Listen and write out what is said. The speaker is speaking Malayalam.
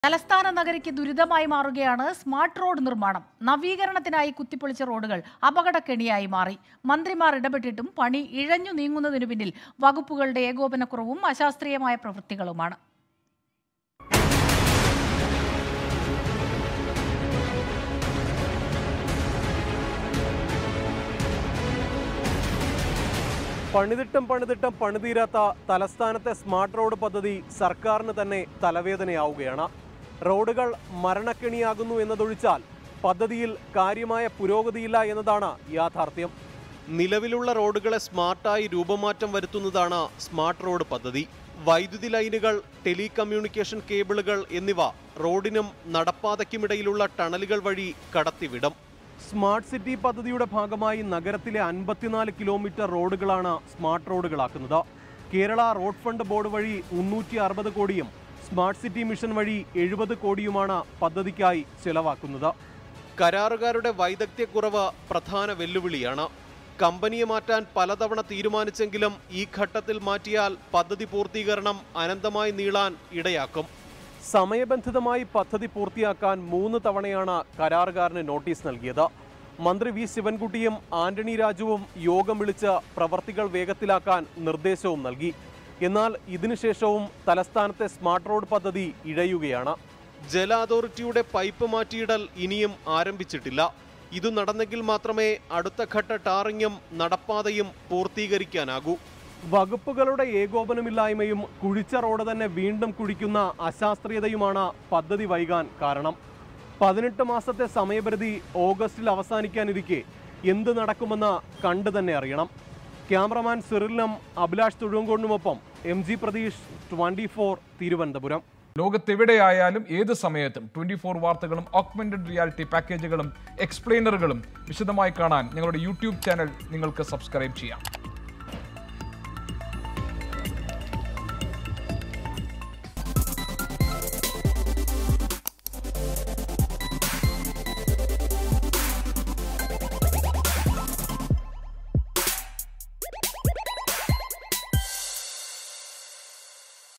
തലസ്ഥാന നഗരിക്ക് ദുരിതമായി മാറുകയാണ് സ്മാർട്ട് റോഡ് നിർമ്മാണം നവീകരണത്തിനായി കുത്തിപ്പൊളിച്ച റോഡുകൾ അപകടക്കെണിയായി മാറി മന്ത്രിമാർ ഇടപെട്ടിട്ടും പണി ഇഴഞ്ഞു നീങ്ങുന്നതിനു പിന്നിൽ വകുപ്പുകളുടെ ഏകോപനക്കുറവും അശാസ്ത്രീയമായ പ്രവൃത്തികളുമാണ് പണിതിട്ടും പണിതിട്ടും പണിതീരാത്ത തലസ്ഥാനത്തെ സ്മാർട്ട് റോഡ് പദ്ധതി സർക്കാരിന് തന്നെ തലവേദനയാവുകയാണ് റോഡുകൾ മരണക്കെണിയാകുന്നു എന്നതൊഴിച്ചാൽ പദ്ധതിയിൽ കാര്യമായ പുരോഗതിയില്ല എന്നതാണ് യാഥാർത്ഥ്യം നിലവിലുള്ള റോഡുകളെ സ്മാർട്ടായി രൂപമാറ്റം വരുത്തുന്നതാണ് സ്മാർട്ട് റോഡ് പദ്ധതി വൈദ്യുതി ലൈനുകൾ ടെലികമ്മ്യൂണിക്കേഷൻ കേബിളുകൾ എന്നിവ റോഡിനും നടപ്പാതയ്ക്കുമിടയിലുള്ള ടണലുകൾ വഴി കടത്തിവിടും സ്മാർട്ട് സിറ്റി പദ്ധതിയുടെ ഭാഗമായി നഗരത്തിലെ അൻപത്തിനാല് കിലോമീറ്റർ റോഡുകളാണ് സ്മാർട്ട് റോഡുകളാക്കുന്നത് കേരള റോഡ് ഫണ്ട് ബോർഡ് വഴി മുന്നൂറ്റി അറുപത് കോടിയും സ്മാർട്ട് സിറ്റി മിഷൻ വഴി എഴുപത് കോടിയുമാണ് പദ്ധതിക്കായി ചെലവാക്കുന്നത് കരാറുകാരുടെ വൈദഗ്ധ്യക്കുറവ് പ്രധാന വെല്ലുവിളിയാണ് കമ്പനിയെ മാറ്റാൻ പലതവണ തീരുമാനിച്ചെങ്കിലും ഈ ഘട്ടത്തിൽ മാറ്റിയാൽ പദ്ധതി പൂർത്തീകരണം അനന്തമായി നീളാൻ ഇടയാക്കും സമയബന്ധിതമായി പദ്ധതി പൂർത്തിയാക്കാൻ മൂന്ന് തവണയാണ് കരാറുകാരന് നോട്ടീസ് നൽകിയത് മന്ത്രി വി ശിവൻകുട്ടിയും ആന്റണി രാജുവും യോഗം വിളിച്ച് പ്രവർത്തികൾ വേഗത്തിലാക്കാൻ നിർദ്ദേശവും നൽകി എന്നാൽ ഇതിനുശേഷവും തലസ്ഥാനത്തെ സ്മാർട്ട് റോഡ് പദ്ധതി ഇഴയുകയാണ് ജല അതോറിറ്റിയുടെ പൈപ്പ് മാറ്റിയിടൽ ഇനിയും ആരംഭിച്ചിട്ടില്ല ഇത് നടന്നെങ്കിൽ മാത്രമേ അടുത്ത ഘട്ട ടാറിങ്ങും നടപ്പാതയും പൂർത്തീകരിക്കാനാകൂ വകുപ്പുകളുടെ ഏകോപനമില്ലായ്മയും കുഴിച്ച റോഡ് തന്നെ വീണ്ടും കുഴിക്കുന്ന അശാസ്ത്രീയതയുമാണ് പദ്ധതി വൈകാൻ കാരണം പതിനെട്ട് മാസത്തെ സമയപരിധി ഓഗസ്റ്റിൽ അവസാനിക്കാനിരിക്കെ എന്ത് നടക്കുമെന്ന് കണ്ടു തന്നെ അറിയണം ക്യാമറമാൻ സിറിലിനും അഭിലാഷ് തുഴുങ്കോണിനുമൊപ്പം M G Pratheesh twenty four Thiruvananthapuram ലോകത്തെവിടെയായാലും ഏത് സമയത്തും ട്വന്റി ഫോർ വാർത്തകളും ഓഗ്മെന്റഡ് റിയാലിറ്റി പാക്കേജുകളും എക്സ്പ്ലെയിനറുകളും വിശദമായി കാണാൻ ഞങ്ങളുടെ യൂട്യൂബ് ചാനൽ നിങ്ങൾക്ക് സബ്സ്ക്രൈബ് ചെയ്യാം